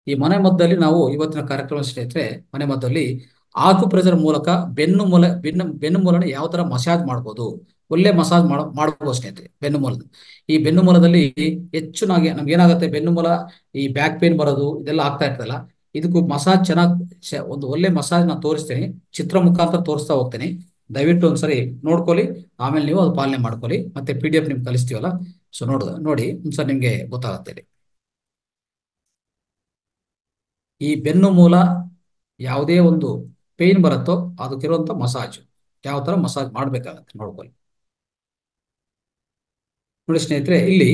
ಈ ಮನೆ ಮದ್ದಲ್ಲಿ ನಾವು ಇವತ್ತಿನ ಕಾರ್ಯಕ್ರಮ ಸ್ನೇಹಿತರೆ ಮನೆ ಮದ್ದಲ್ಲಿ ಆಕು ಪ್ರೆಷರ್ ಮೂಲಕ ಬೆನ್ನು ಮೂಲ ಬೆನ್ನು ಬೆನ್ನು ಮೂಲನ ಯಾವ ತರ ಮಸಾಜ್ ಮಾಡ್ಬೋದು ಒಳ್ಳೆ ಮಸಾಜ್ ಮಾಡ ಮಾಡಬಹುದು ಸ್ನೇಹಿತರೆ ಬೆನ್ನು ಮೂಲದ ಈ ಬೆನ್ನು ಮೂಲದಲ್ಲಿ ಹೆಚ್ಚು ನಾಗೆ ನಮ್ಗೆ ಏನಾಗುತ್ತೆ ಬೆನ್ನು ಮೂಲ ಈ ಬ್ಯಾಕ್ ಪೇನ್ ಬರೋದು ಇದೆಲ್ಲ ಆಗ್ತಾ ಇರ್ತದಲ್ಲ ಇದಕ್ಕೂ ಮಸಾಜ್ ಚೆನ್ನಾಗಿ ಒಂದು ಒಳ್ಳೆ ಮಸಾಜ್ ನಾನು ತೋರಿಸ್ತೀನಿ ಚಿತ್ರ ಮುಖಾಂತರ ತೋರಿಸ್ತಾ ಹೋಗ್ತೀನಿ ದಯವಿಟ್ಟು ಒಂದ್ಸರಿ ನೋಡ್ಕೊಳ್ಳಿ ಆಮೇಲೆ ನೀವು ಅದು ಪಾಲನೆ ಮಾಡ್ಕೊಳ್ಳಿ ಮತ್ತೆ ಪಿ ಡಿ ಎಫ್ ನಿಮ್ಗೆ ಕಲಿಸ್ತೀವಲ್ಲ ಸೊ ನೋಡ್ ನೋಡಿ ಒಂದ್ಸರಿ ನಿಮ್ಗೆ ಗೊತ್ತಾಗುತ್ತೆ ಇಲ್ಲಿ. ಈ ಬೆನ್ನು ಮೂಲ ಯಾವುದೇ ಒಂದು ಪೇನ್ ಬರುತ್ತೋ ಅದಕ್ಕಿರುವಂತ ಮಸಾಜ್ ಯಾವ ತರ ಮಸಾಜ್ ಮಾಡ್ಬೇಕಾಗತ್ತೆ ನೋಡ್ಕೊಳ್ಳಿ ನೋಡಿ ಸ್ನೇಹಿತರೆ ಇಲ್ಲಿ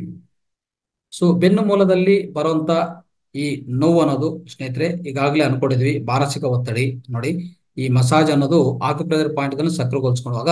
ಸೊ ಬೆನ್ನು ಮೂಲದಲ್ಲಿ ಬರುವಂತ ಈ ನೋವು ಅನ್ನೋದು ಸ್ನೇಹಿತರೆ ಈಗಾಗಲೇ ಅನ್ಕೊಂಡಿದ್ವಿ ಮಾನಸಿಕ ಒತ್ತಡಿ ನೋಡಿ ಈ ಮಸಾಜ್ ಅನ್ನೋದು ಆಕ್ಯುಪ್ರೆಷರ್ ಪಾಯಿಂಟ್ ಗಳನ್ನು ಸಕ್ರಿಯಗೊಳಿಸ್ಕೊಳ್ಳುವಾಗ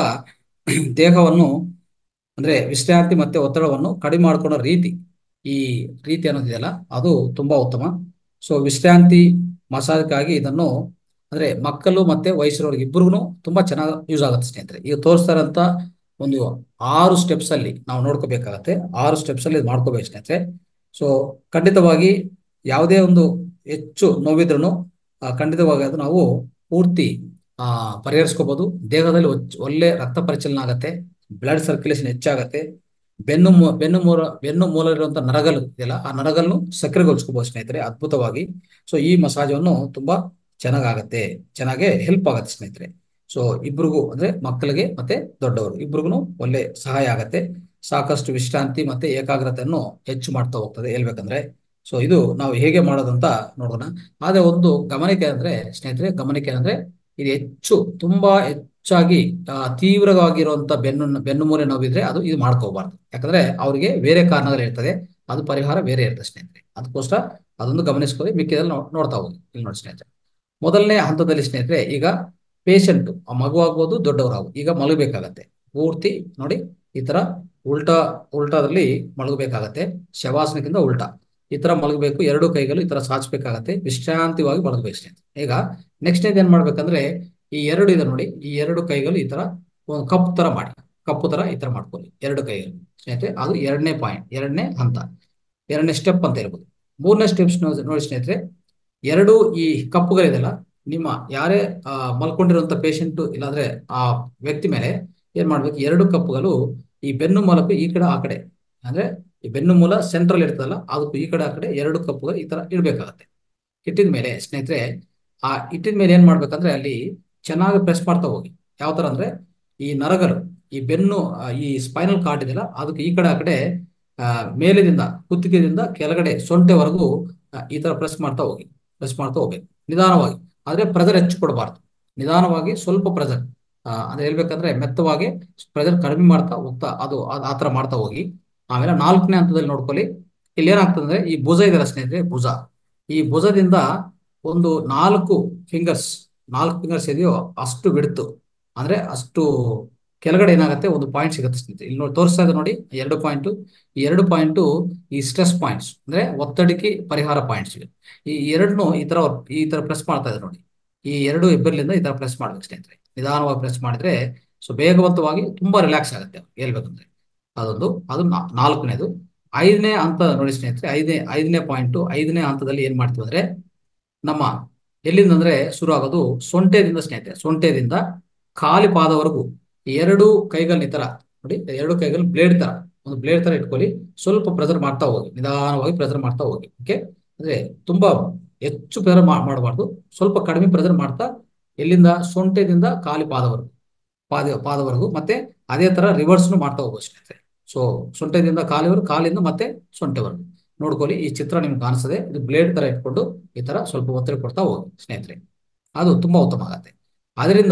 ದೇಹವನ್ನು ಅಂದ್ರೆ ವಿಶ್ರಾಂತಿ ಮತ್ತೆ ಒತ್ತಡವನ್ನು ಕಡಿಮೆ ಮಾಡ್ಕೊಳ್ಳೋ ರೀತಿ ಈ ರೀತಿ ಅನ್ನೋದಿದೆಯಲ್ಲ ಅದು ತುಂಬಾ ಉತ್ತಮ ಸೊ ವಿಶ್ರಾಂತಿ ಮಸಾಜ್ಗಾಗಿ ಇದನ್ನು ಅಂದ್ರೆ ಮಕ್ಕಳು ಮತ್ತೆ ವಯಸ್ಸಿನವ್ರಿಗೆ ಇಬ್ಬರಿಗೂ ತುಂಬಾ ಚೆನ್ನಾಗಿ ಯೂಸ್ ಆಗುತ್ತೆ ಸ್ನೇಹಿತರೆ ಈಗ ತೋರಿಸ್ತಾ ಇರೋಂಥ ಒಂದು ಆರು ಸ್ಟೆಪ್ಸ್ ಅಲ್ಲಿ ನಾವು ನೋಡ್ಕೋಬೇಕಾಗತ್ತೆ ಆರು ಸ್ಟೆಪ್ಸ್ ಅಲ್ಲಿ ಇದು ಮಾಡ್ಕೋಬೇಕು ಸ್ನೇಹಿತರೆ ಸೊ ಖಂಡಿತವಾಗಿ ಯಾವುದೇ ಒಂದು ಹೆಚ್ಚು ನೋವಿದ್ರೂ ಖಂಡಿತವಾಗಿ ಅದು ನಾವು ಪೂರ್ತಿ ಆ ಪರಿಹರಿಸ್ಕೋಬಹುದು ದೇಹದಲ್ಲಿ ಒಚ್- ಒಳ್ಳೆ ರಕ್ತ ಪರಿಚಲನೆ ಆಗತ್ತೆ ಬ್ಲಡ್ ಸರ್ಕ್ಯುಲೇಷನ್ ಹೆಚ್ಚಾಗತ್ತೆ ಬೆನ್ನು ಮೂ ಬೆನ್ನು ಮೂಲ ಬೆನ್ನು ಮೂಲ ಇರುವಂತ ನರಗಲು ಇದೆಯಲ್ಲ ಆ ನರಗಲ್ನು ಸಕ್ರಿಯಗೊಳಿಸ್ಕೋಬಹುದು ಸ್ನೇಹಿತರೆ ಅದ್ಭುತವಾಗಿ ಸೊ ಈ ಮಸಾಜನ್ನು ತುಂಬಾ ಚೆನ್ನಾಗಾಗತ್ತೆ ಚೆನ್ನಾಗೆ ಹೆಲ್ಪ್ ಆಗತ್ತೆ ಸ್ನೇಹಿತರೆ ಸೊ ಇಬ್ರಿಗೂ ಅಂದ್ರೆ ಮಕ್ಕಳಿಗೆ ಮತ್ತೆ ದೊಡ್ಡವರು ಇಬ್ರಿಗೂ ಒಳ್ಳೆ ಸಹಾಯ ಆಗತ್ತೆ ಸಾಕಷ್ಟು ವಿಶ್ರಾಂತಿ ಮತ್ತೆ ಏಕಾಗ್ರತೆಯನ್ನು ಹೆಚ್ಚು ಮಾಡ್ತಾ ಹೋಗ್ತದೆ ಹೇಳ್ಬೇಕಂದ್ರೆ ಸೊ ಇದು ನಾವು ಹೇಗೆ ಮಾಡೋದಂತ ನೋಡೋಣ ಆದ್ರೆ ಒಂದು ಗಮನಿಕೆ ಅಂದ್ರೆ ಸ್ನೇಹಿತರೆ ಗಮನಿಕೆ ಅಂದ್ರೆ ಇದು ಹೆಚ್ಚು ತುಂಬಾ ಹೆಚ್ಚಾಗಿ ಆ, ತೀವ್ರವಾಗಿರುವಂತ ಬೆನ್ನು ಬೆನ್ನು ಮೂಲೆ ನೋವಿದ್ರೆ ಅದು ಇದು ಮಾಡ್ಕೋಬಾರ್ದು ಯಾಕಂದ್ರೆ ಅವರಿಗೆ ಬೇರೆ ಕಾರಣಗಳು ಇರ್ತದೆ ಅದು ಪರಿಹಾರ ಬೇರೆ ಇರ್ತದೆ ಸ್ನೇಹಿತರೆ ಅದಕ್ಕೋಸ್ಕರ ಅದೊಂದು ಗಮನಿಸ್ಕೊಳ್ಳಿ ಮಿಕ್ಕಿದಲ್ಲಿ ನೋ- ನೋಡ್ತಾ ಹೋಗಿ ಇಲ್ಲಿ ನೋಡಿ ಸ್ನೇಹಿತರೆ ಮೊದಲನೇ ಹಂತದಲ್ಲಿ ಸ್ನೇಹಿತರೆ ಈಗ ಪೇಷಂಟ್ ಮಗು ಆಗ್ಬೋದು ದೊಡ್ಡವರಾಗ್ಬೋದು ಈಗ ಮಲಗಬೇಕಾಗತ್ತೆ ಪೂರ್ತಿ ನೋಡಿ ಈ ತರ ಉಲ್ಟಾ ಉಲ್ಟಾದಲ್ಲಿ ಮಲಗಬೇಕಾಗತ್ತೆ ಶವಾಸನಕ್ಕಿಂತ ಉಲ್ಟಾ ಈ ತರ ಮಲಗಬೇಕು ಎರಡು ಕೈಗಳು ಈ ತರ ಸಾಚಬೇಕಾಗತ್ತೆ ವಿಶ್ರಾಂತಿವಾಗಿ ಮಲಗಬೇಕು ಸ್ನೇಹಿತರೆ ಈಗ ನೆಕ್ಸ್ಟ್ ಏನ್ ಮಾಡ್ಬೇಕಂದ್ರೆ ಈ ಎರಡು ಇದೆ ನೋಡಿ ಈ ಎರಡು ಕೈಗಳು ಈ ತರ ಒಂದು ಕಪ್ ತರ ಮಾಡಿ ಕಪ್ಪು ತರ ಈ ತರ ಮಾಡ್ಕೊಳ್ಳಿ ಎರಡು ಕೈಗಳು ಸ್ನೇಹಿತರೆ ಅದು ಎರಡನೇ ಪಾಯಿಂಟ್ ಎರಡನೇ ಹಂತ ಎರಡನೇ ಸ್ಟೆಪ್ ಅಂತ ಹೇಳ್ಬೋದು ಮೂರನೇ ಸ್ಟೆಪ್ಸ್ ನೋಡಿ ಸ್ನೇಹಿತರೆ ಎರಡು ಈ ಕಪ್ಪುಗಳಿದೆಲ್ಲ ನಿಮ್ಮ ಯಾರೇ ಆ, ಮಲ್ಕೊಂಡಿರುವಂತ ಪೇಷಂಟ್ ಇಲ್ಲಾಂದ್ರೆ ಆ ವ್ಯಕ್ತಿ ಮೇಲೆ ಏನ್ ಮಾಡ್ಬೇಕು ಎರಡು ಕಪ್ಪುಗಳು ಈ ಬೆನ್ನು ಮೂಲಕ ಈ ಕಡೆ ಆ ಕಡೆ ಅಂದ್ರೆ ಈ ಬೆನ್ನು ಮೂಲ ಸೆಂಟ್ರಲ್ ಇರ್ತದಲ್ಲ ಅದಕ್ಕೂ ಈ ಕಡೆ ಆ ಕಡೆ ಎರಡು ಕಪ್ಪುಗಳು ಈ ತರ ಇಡ್ಬೇಕಾಗತ್ತೆ ಇಟ್ಟಿದ ಮೇಲೆ ಸ್ನೇಹಿತರೆ ಆ ಇಟ್ಟಿದ ಮೇಲೆ ಏನ್ ಮಾಡ್ಬೇಕಂದ್ರೆ ಅಲ್ಲಿ ಚೆನ್ನಾಗಿ ಪ್ರೆಸ್ ಮಾಡ್ತಾ ಹೋಗಿ ಯಾವ ತರ ಅಂದ್ರೆ ಈ ನರಗಳು ಈ ಬೆನ್ನು ಆ, ಈ ಸ್ಪೈನಲ್ ಕಾರ್ಡ್ ಇದೆಯಲ್ಲ ಅದಕ್ಕೆ ಈ ಕಡೆ ಆ ಕಡೆ ಆ, ಮೇಲಿನಿಂದ ಕುತ್ತಿಗೆದಿಂದ ಕೆಳಗಡೆ ಸೊಂಟೆವರೆಗೂ ಆ, ಈ ತರ ಪ್ರೆಸ್ ಮಾಡ್ತಾ ಹೋಗಿ ಪ್ರೆಸ್ ಮಾಡ್ತಾ ಹೋಗ್ಬೇಕು ನಿಧಾನವಾಗಿ ಆದ್ರೆ ಪ್ರೆಜರ್ ಹೆಚ್ಚು ಕೊಡಬಾರ್ದು ನಿಧಾನವಾಗಿ ಸ್ವಲ್ಪ ಪ್ರೆಜರ್ ಅಂದ್ರೆ ಹೇಳ್ಬೇಕಂದ್ರೆ ಮೆತ್ತವಾಗಿ ಪ್ರೆಜರ್ ಕಡಿಮೆ ಮಾಡ್ತಾ ಹೋಗ್ತಾ ಅದು ಆ- ಆ ತರ ಮಾಡ್ತಾ ಹೋಗಿ ಆಮೇಲೆ ನಾಲ್ಕನೇ ಹಂತದಲ್ಲಿ ನೋಡ್ಕೊಳ್ಳಿ ಇಲ್ಲಿ ಏನಾಗ್ತದೆ ಅಂದ್ರೆ ಈ ಭುಜ ಇದೆಯಲ್ಲ ಸ್ನೇಹಿತರೆ ಭುಜ ಈ ಭುಜದಿಂದ ಒಂದು ನಾಲ್ಕು ಫಿಂಗರ್ಸ್ ನಾಲ್ಕು ಫಿಂಗರ್ಸ್ ಇದೆಯೋ ಅಷ್ಟು ಬಿಡ್ತು ಅಂದ್ರೆ ಅಷ್ಟು ಕೆಳಗಡೆ ಏನಾಗುತ್ತೆ ಒಂದು ಪಾಯಿಂಟ್ ಸಿಗುತ್ತೆ ಸ್ನೇಹಿತರೆ ಇಲ್ಲಿ ನೋಡಿ ತೋರಿಸ್ತಾ ಇದೆ ನೋಡಿ ಎರಡು ಪಾಯಿಂಟ್ ಈ ಎರಡು ಪಾಯಿಂಟ್ ಈ ಸ್ಟ್ರೆಸ್ ಪಾಯಿಂಟ್ಸ್ ಅಂದ್ರೆ ಒತ್ತಡಕ್ಕೆ ಪರಿಹಾರ ಪಾಯಿಂಟ್ಸ್ ಈ ಎರಡನ್ನು ಈ ತರ ಈ ತರ ಪ್ರೆಸ್ ಮಾಡ್ತಾ ಇದೆ ನೋಡಿ ಈ ಎರಡು ಇಬ್ಬರಿಂದ ಈ ತರ ಪ್ರೆಸ್ ಮಾಡ್ಬೇಕು ಸ್ನೇಹಿತರೆ ನಿಧಾನವಾಗಿ ಪ್ರೆಸ್ ಮಾಡಿದ್ರೆ ಸೊ ಬೇಗವಂತವಾಗಿ ತುಂಬಾ ರಿಲ್ಯಾಕ್ಸ್ ಆಗುತ್ತೆ ಅವ್ರಿಗೆ ಹೇಳ್ಬೇಕಂದ್ರೆ ಅದೊಂದು ಅದು ನಾ- ನಾಲ್ಕನೇದು ಐದನೇ ಹಂತ ನೋಡಿ ಸ್ನೇಹಿತರೆ ಐದನೇ ಐದನೇ ಪಾಯಿಂಟ್ ಐದನೇ ಹಂತದಲ್ಲಿ ಏನ್ ಮಾಡ್ತೀವಿ ಅಂದ್ರೆ ನಮ್ಮ ಎಲ್ಲಿಂದ ಅಂದ್ರೆ ಶುರು ಆಗೋದು ಸೊಂಟೆದಿಂದ ಸ್ನೇಹಿತರೆ ಸೊಂಟೆದಿಂದ ಖಾಲಿ ಪಾದವರೆಗೂ ಎರಡು ಕೈಗಳು ಈ ತರ ನೋಡಿ ಎರಡು ಕೈಗಳು ಬ್ಲೇಡ್ ತರ ಒಂದು ಬ್ಲೇಡ್ ತರ ಇಟ್ಕೊಳ್ಳಿ ಸ್ವಲ್ಪ ಪ್ರೆಸರ್ ಮಾಡ್ತಾ ಹೋಗಿ ನಿಧಾನವಾಗಿ ಪ್ರೆಸರ್ ಮಾಡ್ತಾ ಹೋಗಿ ಓಕೆ ಅಂದ್ರೆ ತುಂಬಾ ಹೆಚ್ಚು ಪ್ರೆಸರ್ ಮಾಡಬಾರ್ದು ಸ್ವಲ್ಪ ಕಡಿಮೆ ಪ್ರೆಸರ್ ಮಾಡ್ತಾ ಎಲ್ಲಿಂದ ಸೊಂಟೆದಿಂದ ಖಾಲಿ ಪಾದವರೆಗೂ ಪಾದ ಪಾದವರೆಗೂ ಮತ್ತೆ ಅದೇ ತರ ರಿವರ್ಸ್ನು ಮಾಡ್ತಾ ಹೋಗ್ಬೋದು ಸ್ನೇಹಿತರೆ ಸೊ ಸೊಂಟದಿಂದ ಕಾಲಿವರೆಗೂ ಕಾಲಿಂದ ಮತ್ತೆ ಸೊಂಟೆವರೆಗೂ ನೋಡ್ಕೊಳ್ಳಿ ಈ ಚಿತ್ರ ನಿಮ್ಗೆ ಕಾಣಿಸ್ತದೆ ಇದು ಬ್ಲೇಡ್ ತರ ಇಟ್ಕೊಂಡು ಈ ತರ ಸ್ವಲ್ಪ ಒತ್ತಡ ಕೊಡ್ತಾ ಹೋಗಿ ಸ್ನೇಹಿತರೆ ಅದು ತುಂಬಾ ಉತ್ತಮ ಆಗತ್ತೆ ಅದರಿಂದ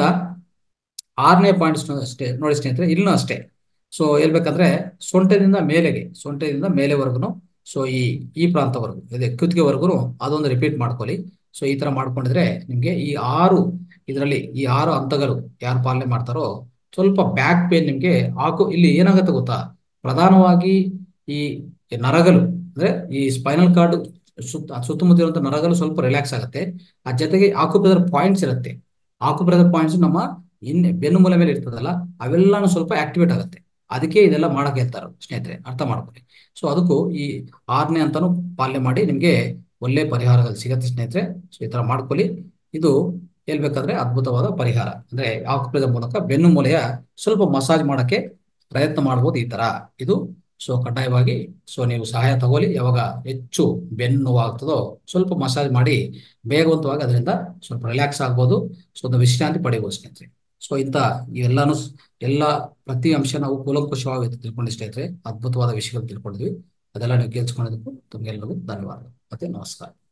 ಆರನೇ ಪಾಯಿಂಟ್ ಅಷ್ಟೇ ನೋಡಿ ಸ್ನೇಹಿತರೆ ಇಲ್ಲೂ ಅಷ್ಟೇ ಸೊ ಹೇಳ್ಬೇಕಂದ್ರೆ ಸೊಂಟದಿಂದ ಮೇಲೆಗೆ ಸೊಂಟದಿಂದ ಮೇಲೆವರೆಗೂ ಸೊ ಈ ಈ ಪ್ರಾಂತವರೆಗೂ ಇದೆ ಕುತ್ತಿಗೆವರೆಗೂ ಅದೊಂದು ರಿಪೀಟ್ ಮಾಡ್ಕೊಳ್ಳಿ ಸೊ ಈ ತರ ಮಾಡ್ಕೊಂಡಿದ್ರೆ ನಿಮ್ಗೆ ಈ ಆರು ಇದರಲ್ಲಿ ಈ ಆರು ಹಂತಗಳು ಯಾರು ಪಾಲನೆ ಮಾಡ್ತಾರೋ ಸ್ವಲ್ಪ ಬ್ಯಾಕ್ ಪೇನ್ ನಿಮ್ಗೆ ಹಾಕು ಇಲ್ಲಿ ಏನಾಗುತ್ತೆ ಗೊತ್ತಾ ಪ್ರಧಾನವಾಗಿ ಈ ನರಗಳು ಅಂದ್ರೆ ಈ ಸ್ಪೈನಲ್ ಕಾರ್ಡ್ ಸುತ್ತ ಸುತ್ತಮುತ್ತ ಇರುವಂತ ನರಗಳು ಸ್ವಲ್ಪ ರಿಲ್ಯಾಕ್ಸ್ ಆಗುತ್ತೆ ಆ ಜೊತೆಗೆ ಆಕುಪ್ರೆಸರ್ ಪಾಯಿಂಟ್ಸ್ ಇರುತ್ತೆ ಆಕುಪ್ರೆಸರ್ ಪಾಯಿಂಟ್ಸ್ ನಮ್ಮ ಇನ್ ಬೆನ್ನು ಮೂಲೆ ಮೇಲೆ ಇರ್ತದಲ್ಲ ಅವೆಲ್ಲಾನು ಸ್ವಲ್ಪ ಆಕ್ಟಿವೇಟ್ ಆಗುತ್ತೆ ಅದಕ್ಕೆ ಇದೆಲ್ಲ ಮಾಡಕ್ ಹೇಳ್ತಾರೆ ಸ್ನೇಹಿತರೆ ಅರ್ಥ ಮಾಡ್ಕೊಳ್ಳಿ ಸೊ ಅದಕ್ಕೂ ಈ ಆರನೇ ಅಂತಾನು ಪಾಲನೆ ಮಾಡಿ ನಿಮ್ಗೆ ಒಳ್ಳೆ ಪರಿಹಾರಗಳು ಸಿಗತ್ತೆ ಸ್ನೇಹಿತರೆ ಸೊ ಈ ತರ ಮಾಡ್ಕೊಳ್ಳಿ ಇದು ಹೇಳ್ಬೇಕಾದ್ರೆ ಅದ್ಭುತವಾದ ಪರಿಹಾರ ಅಂದ್ರೆ ಆಕುಪ್ರೇದ ಮೂಲಕ ಬೆನ್ನು ಮೂಲೆಯ ಸ್ವಲ್ಪ ಮಸಾಜ್ ಮಾಡಕ್ಕೆ ಪ್ರಯತ್ನ ಮಾಡ್ಬೋದು ಈ ತರ ಇದು ಸೊ ಕಡ್ಡಾಯವಾಗಿ ಸೊ ನೀವು ಸಹಾಯ ತಗೊಳ್ಳಿ ಯಾವಾಗ ಹೆಚ್ಚು ಬೆನ್ನು ನೋವಾಗ್ತದೋ ಸ್ವಲ್ಪ ಮಸಾಜ್ ಮಾಡಿ ಬೇಗವಂತವಾಗಿ ಅದರಿಂದ ಸ್ವಲ್ಪ ರಿಲ್ಯಾಕ್ಸ್ ಆಗ್ಬೋದು ಸೊ ಒಂದು ವಿಶ್ರಾಂತಿ ಪಡೆಯಬಹುದು ಸ್ನೇಹಿತರೆ ಸೊ ಇಂಥ ಇವೆಲ್ಲಾನು ಎಲ್ಲ ಪ್ರತಿ ಅಂಶ ನಾವು ಕೂಲಂಕುಷವಾಗಿ ತಿಳ್ಕೊಂಡು ಸ್ನೇಹಿತರೆ ಅದ್ಭುತವಾದ ವಿಷಯಗಳು ತಿಳ್ಕೊಂಡಿದ್ವಿ ಅದೆಲ್ಲ ನೀವು ಕೇಳಿಸ್ಕೊಂಡಿದ್ದಕ್ಕೂ ತಮಗೆಲ್ಲರಿಗೂ ಧನ್ಯವಾದ ಮತ್ತೆ ನಮಸ್ಕಾರ